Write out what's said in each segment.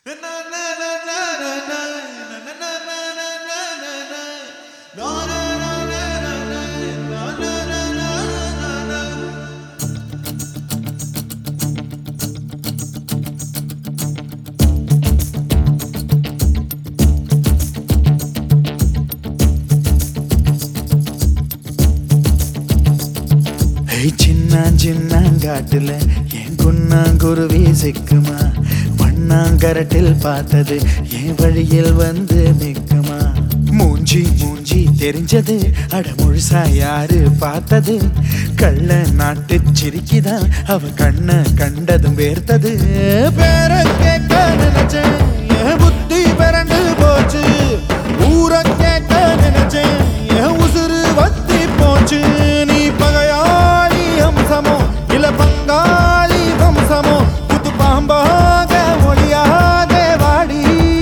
ஏய் சின்ன சின்னங்காட்டுல என் குன்னாங்குருவி சிக்குமா வண்ணாங்கரட்டில் பார்த்தது என் வழியில் வந்து நிக்குமா மூஞ்சி மூஞ்சி தெரிஞ்சது அட முழுசா யாரு பார்த்தது கள்ள நாட்டு சிரிக்கிதான் அவ கண்ண கண்டதும் வேர்த்தது பேர கேட்க நினைச்சேன் என் புத்தி பிறண்டு போச்சு ஊர கேட்க நினைச்சேன் என் உசுறு வத்தி போச்சு நீ பகையாளி அம்சமோ இல்ல பங்காளி வம்சமோ புத்து பாம்பாக ஒளியாக வாடி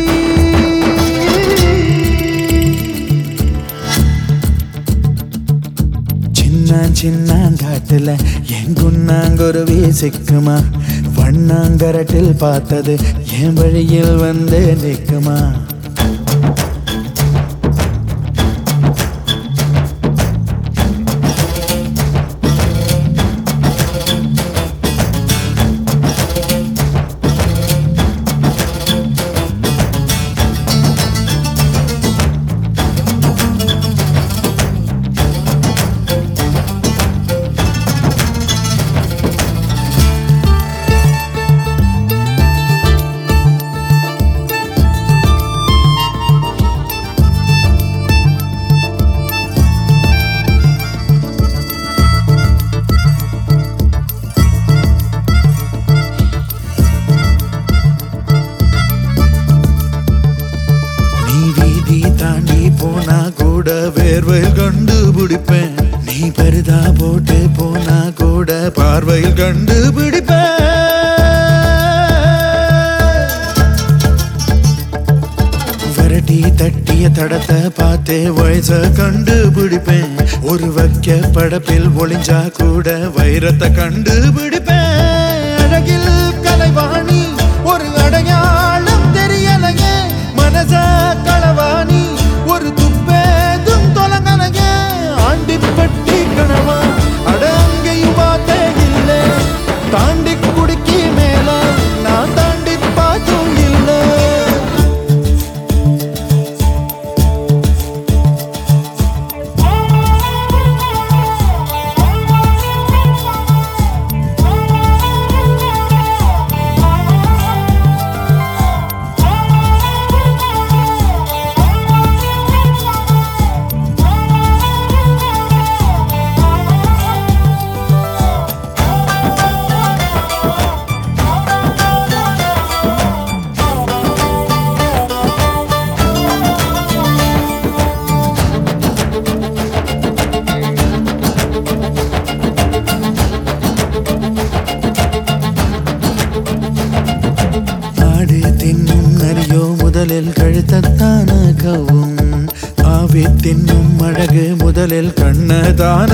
சின்ன சின்னங்காட்டுல என் குன்னாங்குருவி சிக்குமா வண்ணாங்கரட்டில் பார்த்தது என் வழியில் வந்து நிற்குமா நீ வீதி தாண்டி போனா கூட வேர்வையில் கண்டுபிடிப்பேன் நீ பருதா போட்டு போனா கூட பார்வையில் கண்டுபிடிப்பேன் விரட்டி தட்டிய தடத்தை பார்த்தே வயச கண்டுபிடிப்பேன் ஒரு வைக்க படப்பில் ஒளிஞ்சா கூட வைரத்தை கண்டுபிடிப்பேன் அழகில் கலைவாணி ஒரு அடையாளம் தெரியலையே மனச களவாணி ஒரு துப்பேதும் தொலைங்கலையே ஆண்டிப்பட்டி கணவா அட அங்கேயும் பார்த்தே இல்லை தாண்டி குடிக்கி மேல நான் தாண்டி பார்த்தும் இல்லை ஆடு தின்னும் நரியோ முதலில் கழுத்தத்தான கவும் ஆவி தின்னும் அழகு முதலில் கண்ணதான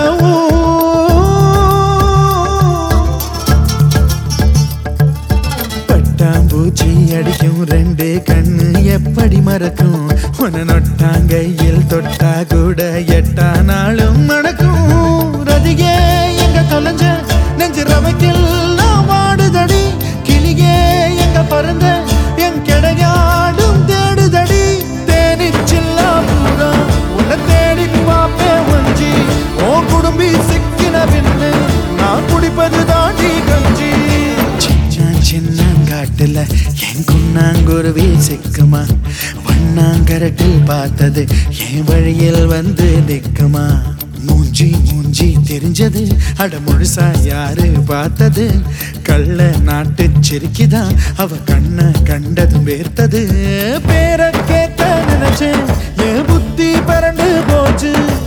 பட்டாம்பூச்சி அடிக்கும் ரெண்டு கண்ணு எப்படி மறக்கும் உன நொட்டாங்கையில் தொட்டா கூட எட்டா நாளும் நடக்கும் ரதிகே எங்க தொலைஞ்ச நெஞ்சு ரவைக்கெல்லாம் வாடுதடி கிளியே எங்க பறந்த என் கிடையாடும் தேடுதடி தேனிச்சில்லா பூரா உன்னை தேடி பாப்பே வஞ்சி ஓ குடும்பி சிக்கின பின்னு நான் குடிப்பது தாண்டி கஞ்சி சின்ன சின்னங்காட்டுல என் குன்னாங்குருவி சிக்குமா வண்ணாங்கரட்டில் பார்த்தது என் வழியில் வந்து நிற்குமா மூஞ்சி மூஞ்சி தெரிஞ்சது அட முழுசா யாரு பார்த்தது கள்ள நாட்டு சிரிக்கிதான் அவ கண்ண கண்டதும் வேர்த்தது பேர கேட்க நினைச்சேன் என் புத்தி பறந்து போச்சு